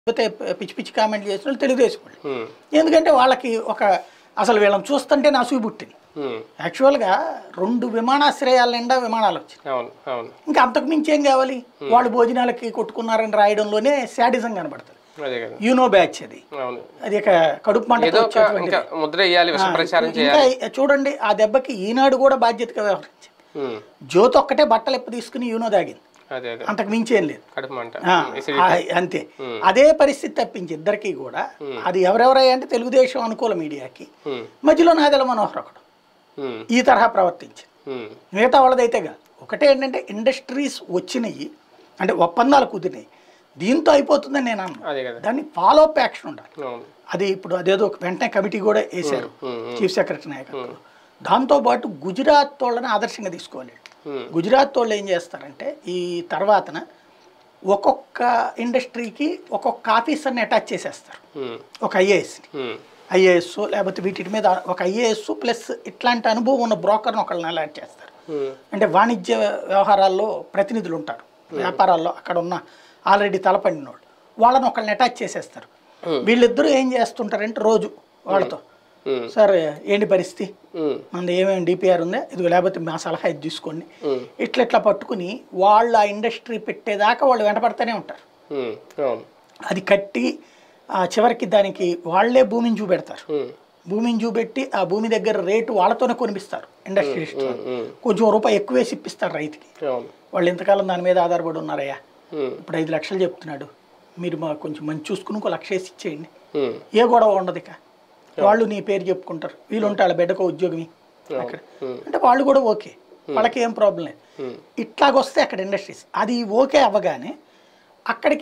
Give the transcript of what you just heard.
లేకపోతే పిచ్చి పిచ్చి కామెంట్లు చేసిన వాళ్ళు తెలుగుదేశం వాళ్ళు ఉమ్, ఎందుకంటే వాళ్ళకి ఒక అసలు వీళ్ళని చూస్తుంటే నసూయి పుట్టింది ఉమ్, యాక్చువల్గా రెండు విమానాశ్రయాల నిండా విమానాలు వచ్చినాయి అవును అవును ఇంకా అంతకు మించి ఏం కావాలి వాళ్ళు భోజనాలకి కొట్టుకున్నారని రాయడంలోనే శాడిజం కనబడుతుంది అదే కదా యూనో బ్యాచ్ అది అవును అది ఇక కడుపు మంట ఏదో ఒక ఇంకా ముద్ర వేయాలి విష ప్రచారం చేయాలి ఇంకా చూడండి ఆ దెబ్బకి ఈనాడు కూడా బాధ్యతగా వ్యవహరించింది ఉమ్, జ్యోతి ఒక్కటే బట్టలు ఎప్పు తీసుకుని యూనో దాగింది అదే అదే అంతకు మించి ఏం లేదు కడుపు మంట ఆ, ఇసిడి- ఆ, అంతే అదే పరిస్థితి తప్పించి ఇద్దరికి కూడా అది ఎవరెవరయ్యా అంటే తెలుగుదేశం అనుకూల మీడియాకి ఉమ్, మధ్యలో నాదెల మనోహర్ ఒకడు ఉమ్, ఈ తరహా ప్రవర్తించి ఉమ్, మిగతా వాళ్ళదైతే కాదు ఒకటే ఏంటంటే ఇండస్ట్రీస్ వచ్చినాయి అంటే ఒప్పందాలు కుదిరినాయి దీంతో అయిపోతుందని నేను అన్నాను అదే కదా దాన్ని ఫాలో అప్ యాక్షన్ ఉండాలి అవును అది ఇప్పుడు అదేదో ఒక వెంటనే కమిటీ కూడా వేశారు ఉమ్, ఉమ్, చీఫ్ సెక్రటరీ నాయకత్వంలో దాంతోపాటు గుజరాత్ వాళ్ళని ఆదర్శంగా తీసుకోవాలి ఉమ్, గుజరాత్ వాళ్ళు ఏం చేస్తారంటే ఈ తర్వాతన ఒక్కొక్క ఇండస్ట్రీకి ఒక్కొక్క ఆఫీసర్ని అటాచ్ చేసేస్తారు ఉమ్, ఒక ఐఏఎస్ని ఉమ్, ఐఏఎస్ లేకపోతే వీటి మీద ఒక ఐఏఎస్ ప్లస్ ఇట్లాంటి అనుభవం ఉన్న బ్రోకర్ని ఒకళ్ళని అలాట్ చేస్తారు ఉమ్, అంటే వాణిజ్య వ్యవహారాల్లో ప్రతినిధులు ఉంటారు వ్యాపారాల్లో అక్కడ ఉన్న ఆల్రెడీ తలపడిన వాళ్ళు వాళ్ళని ఒకళ్ళని అటాచ్ చేసేస్తారు వీళ్ళిద్దరూ ఏం చేస్తుంటారంటే రోజు వాళ్ళతో ఉమ్, సార్ ఏంటి పరిస్థితి ఉమ్, మనది ఏమేమి డిపిఆర్ ఉందా ఇదిగో లేకపోతే మా సలహా ఇది తీసుకోండి ఉమ్, ఇట్లా ఇట్లా పట్టుకుని వాళ్ళు ఆ ఇండస్ట్రీ పెట్టేదాకా వాళ్ళు వెంటపడుతూనే ఉంటారు ఉమ్, అవును అది కట్టి ఆ చివరికి దానికి వాళ్ళే భూమిని చూపెడతారు ఉమ్, భూమిని చూపెట్టి ఆ భూమి దగ్గర రేటు వాళ్ళతోనే కొనిపిస్తారు ఇండస్ట్రియలిస్ట్ ఉమ్, కొంచెం రూపాయి ఎక్కువ వేసి ఇప్పిస్తారు రైతుకి అవును వాళ్ళు ఎంతకాలం దాని మీద ఆధారపడి ఉన్నారయ్యా ఉమ్, ఇప్పుడు ఐదు లక్షలు చెప్తున్నాడు మీరు మా కొంచెం మంచి చూసుకుని ఇంకో లక్ష వేసి ఇచ్చేయండి ఉమ్, ఏ గొడవ ఉండదు ఇక వాళ్ళు నీ పేరు చెప్పుకుంటారు వీళ్ళు ఉంటా వాళ్ళ బిడ్డకో ఉద్యోగమి అక్కడ ఉమ్, అంటే వాళ్ళు కూడా ఓకే వాళ్ళకి ఏం ప్రాబ్లం లేదు ఉమ్. ఇట్లాగొస్తే అక్కడ ఇండస్ట్రీస్ అది ఓకే అవ్వగానే అక్కడికి